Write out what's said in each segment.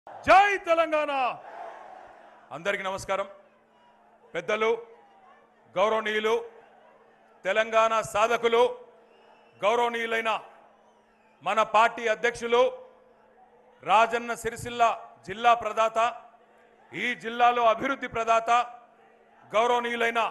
జై తెలంగాణ అందరికీ నమస్కారం పెద్దలు గౌరవనీయులు తెలంగాణ సాధకులు గౌరవనీయులైన మన పార్టీ అధ్యక్షులు రాజన్న సిరిసిల్ల జిల్లా ప్రదాత ఈ జిల్లాలో అభివృద్ధి ప్రదాత గౌరవనీయులైన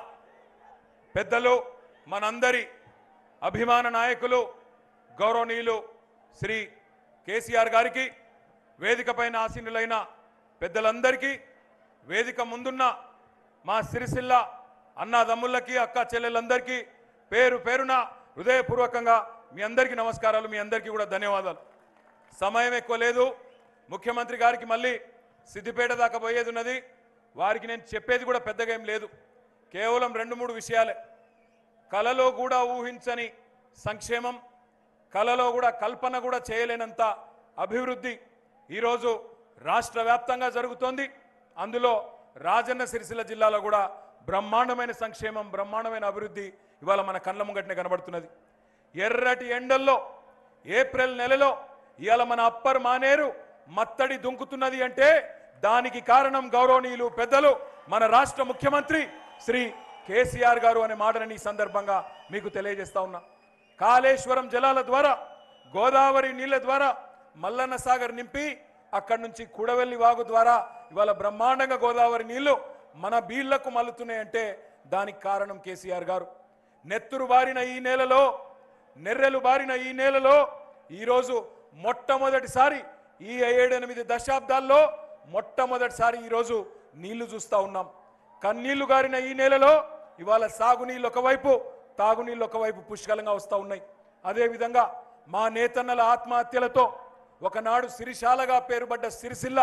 పెద్దలు మనందరి అభిమాన నాయకులు గౌరవనీయులు శ్రీ కేసీఆర్ గారికి వేదిక పైన ఆసీనులైన పెద్దలందరికీ వేదిక ముందున్న మా సిరిసిల్ల అన్నదమ్ములకి అక్క చెల్లెలందరికీ పేరు పేరున హృదయపూర్వకంగా మీ అందరికీ నమస్కారాలు మీ అందరికీ కూడా ధన్యవాదాలు సమయం ఎక్కువ లేదు ముఖ్యమంత్రి గారికి మళ్ళీ సిద్దిపేట దాకా పోయేది ఉన్నది వారికి నేను చెప్పేది కూడా పెద్దగా ఏం లేదు కేవలం రెండు మూడు విషయాలే కలలో కూడా ఊహించని సంక్షేమం కలలో కూడా కల్పన కూడా చేయలేనంత అభివృద్ధి ఈరోజు రాష్ట్ర వ్యాప్తంగా జరుగుతోంది అందులో రాజన్న సిరిసిల్ల జిల్లాలో కూడా బ్రహ్మాండమైన సంక్షేమం బ్రహ్మాండమైన అభివృద్ధి ఇవాళ మన కళ్ళ ముంగటనే కనబడుతున్నది ఎర్రటి ఎండల్లో ఏప్రిల్ నెలలో ఇవాళ మన అప్పర్ మానేరు మత్తడి దుంకుతున్నది అంటే దానికి కారణం గౌరవనీయులు పెద్దలు మన రాష్ట్ర ముఖ్యమంత్రి శ్రీ కేసీఆర్ గారు అనే మాటని ఈ సందర్భంగా మీకు తెలియజేస్తా ఉన్నా కాళేశ్వరం జలాల ద్వారా గోదావరి నీళ్ల ద్వారా మల్లన్న సాగర్ నింపి అక్కడి నుంచి కూడవెల్లి వాగు ద్వారా ఇవాళ బ్రహ్మాండంగా గోదావరి నీళ్లు మన బీళ్లకు మల్లుతున్నాయంటే దానికి కారణం కేసీఆర్ గారు నెత్తురు బారిన ఈ నేలలో నెర్రెలు బారిన ఈ నేలలో ఈరోజు మొట్టమొదటిసారి ఈ ఏడెనిమిది దశాబ్దాల్లో మొట్టమొదటిసారి ఈరోజు నీళ్లు చూస్తా ఉన్నాం కన్నీళ్లు గారిన ఈ నేలలో ఇవాళ సాగునీళ్ళు ఒకవైపు తాగునీళ్ళు ఒకవైపు పుష్కలంగా వస్తూ ఉన్నాయి అదేవిధంగా మా నేతన్నల ఆత్మహత్యలతో ఒకనాడు సిరిశాలగా పేరుపడ్డ సిరిసిల్ల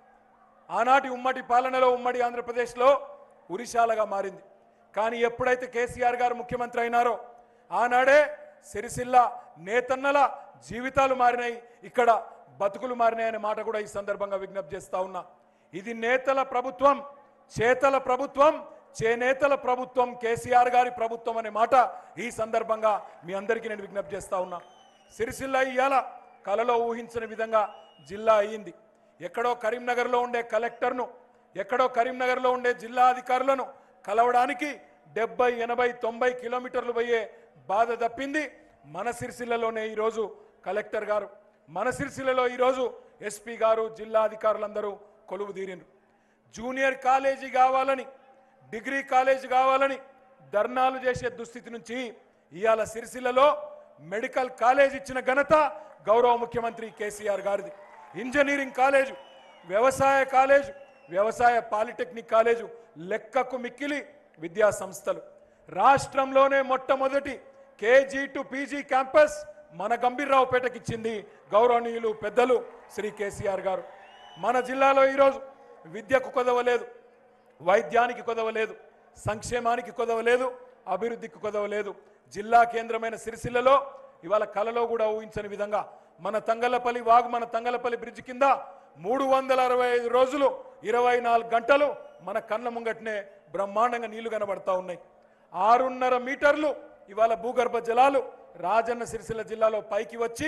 ఆనాటి ఉమ్మడి పాలనలో ఉమ్మడి ఆంధ్రప్రదేశ్లో ఉరిశాలగా మారింది కానీ ఎప్పుడైతే కేసీఆర్ గారు ముఖ్యమంత్రి అయినారో ఆనాడే సిరిసిల్ల నేతన్నల జీవితాలు మారినాయి ఇక్కడ బతుకులు మారినాయి అనే మాట కూడా ఈ సందర్భంగా విజ్ఞప్తి చేస్తా ఉన్నా ఇది నేతల ప్రభుత్వం చేతల ప్రభుత్వం చేనేతల ప్రభుత్వం కేసీఆర్ గారి ప్రభుత్వం అనే మాట ఈ సందర్భంగా మీ అందరికీ నేను విజ్ఞప్తి చేస్తా ఉన్నా సిరిసిల్ల ఇయ్యాల కలలో ఊహించని విధంగా జిల్లా అయ్యింది ఎక్కడో కరీంనగర్లో ఉండే కలెక్టర్ను ఎక్కడో కరీంనగర్లో ఉండే జిల్లా అధికారులను కలవడానికి డెబ్బై ఎనభై తొంభై కిలోమీటర్లు పోయే బాధ తప్పింది మన సిరిసిల్లలోనే ఈరోజు కలెక్టర్ గారు మన సిరిసిల్లలో ఈరోజు ఎస్పీ గారు జిల్లా అధికారులందరూ కొలువు తీరిండ్రు జూనియర్ కాలేజీ కావాలని డిగ్రీ కాలేజీ కావాలని ధర్నాలు చేసే దుస్థితి నుంచి ఇవాళ సిరిసిల్లలో మెడికల్ కాలేజ్ ఇచ్చిన ఘనత గౌరవ ముఖ్యమంత్రి కేసీఆర్ గారిది ఇంజనీరింగ్ కాలేజు వ్యవసాయ కాలేజు వ్యవసాయ పాలిటెక్నిక్ కాలేజు లెక్కకు మిక్కిలి విద్యా సంస్థలు రాష్ట్రంలోనే మొట్టమొదటి కేజీ టు పీజీ క్యాంపస్ మన గంభీర్రావుపేటకి ఇచ్చింది గౌరవనీయులు పెద్దలు శ్రీ కేసీఆర్ గారు మన జిల్లాలో ఈరోజు విద్యకు కొదవలేదు వైద్యానికి కొదవలేదు సంక్షేమానికి కొదవలేదు అభివృద్ధికి కొదవలేదు జిల్లా కేంద్రమైన సిరిసిల్లలో ఇవాళ కలలో కూడా ఊహించని విధంగా మన తంగలపల్లి వాగు మన తంగలపల్లి బ్రిడ్జ్ కింద మూడు వందల అరవై ఐదు రోజులు ఇరవై నాలుగు గంటలు మన కళ్ళ ముంగట్నే బ్రహ్మాండంగా నీళ్లు కనబడతా ఉన్నాయి ఆరున్నర మీటర్లు ఇవాళ భూగర్భ జలాలు రాజన్న సిరిసిల్ల జిల్లాలో పైకి వచ్చి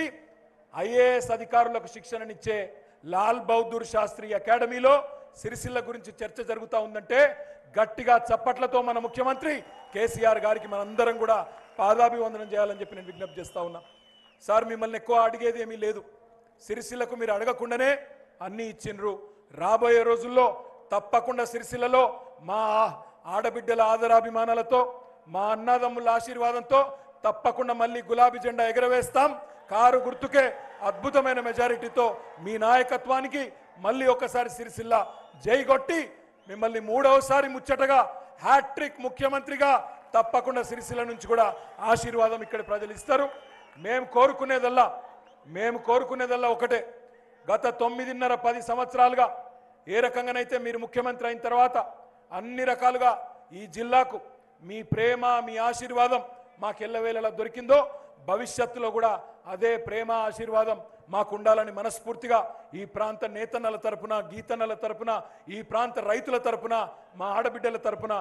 ఐఏఎస్ అధికారులకు శిక్షణనిచ్చే లాల్ బహదూర్ శాస్త్రి అకాడమీలో సిరిసిల్ల గురించి చర్చ జరుగుతూ ఉందంటే గట్టిగా చప్పట్లతో మన ముఖ్యమంత్రి కేసీఆర్ గారికి మనందరం కూడా పాదాభివందనం చేయాలని చెప్పి నేను విజ్ఞప్తి చేస్తా ఉన్నా సార్ మిమ్మల్ని ఎక్కువ అడిగేది ఏమీ లేదు సిరిసిల్లకు మీరు అడగకుండానే అన్నీ ఇచ్చిండ్రు రాబోయే రోజుల్లో తప్పకుండా సిరిసిల్లలో మా ఆడబిడ్డల ఆదరాభిమానాలతో మా అన్నదమ్ముల ఆశీర్వాదంతో తప్పకుండా మళ్ళీ గులాబీ జెండా ఎగరవేస్తాం కారు గుర్తుకే అద్భుతమైన మెజారిటీతో మీ నాయకత్వానికి మళ్ళీ ఒకసారి సిరిసిల్ల జైగొట్టి మిమ్మల్ని మూడవసారి ముచ్చటగా హ్యాట్రిక్ ముఖ్యమంత్రిగా తప్పకుండా సిరిసిల్ల నుంచి కూడా ఆశీర్వాదం ఇక్కడ ప్రజలు ఇస్తారు మేము కోరుకునేదల్లా మేము కోరుకునేదల్లా ఒకటే గత తొమ్మిదిన్నర పది సంవత్సరాలుగా ఏ రకంగానైతే మీరు ముఖ్యమంత్రి అయిన తర్వాత అన్ని రకాలుగా ఈ జిల్లాకు మీ ప్రేమ మీ ఆశీర్వాదం మాకు ఎల్లవేళలా దొరికిందో భవిష్యత్తులో కూడా అదే ప్రేమ ఆశీర్వాదం మాకు ఉండాలని మనస్ఫూర్తిగా ఈ ప్రాంత నేతన్నల తరపున గీతన్నల తరపున ఈ ప్రాంత రైతుల తరపున మా ఆడబిడ్డల తరపున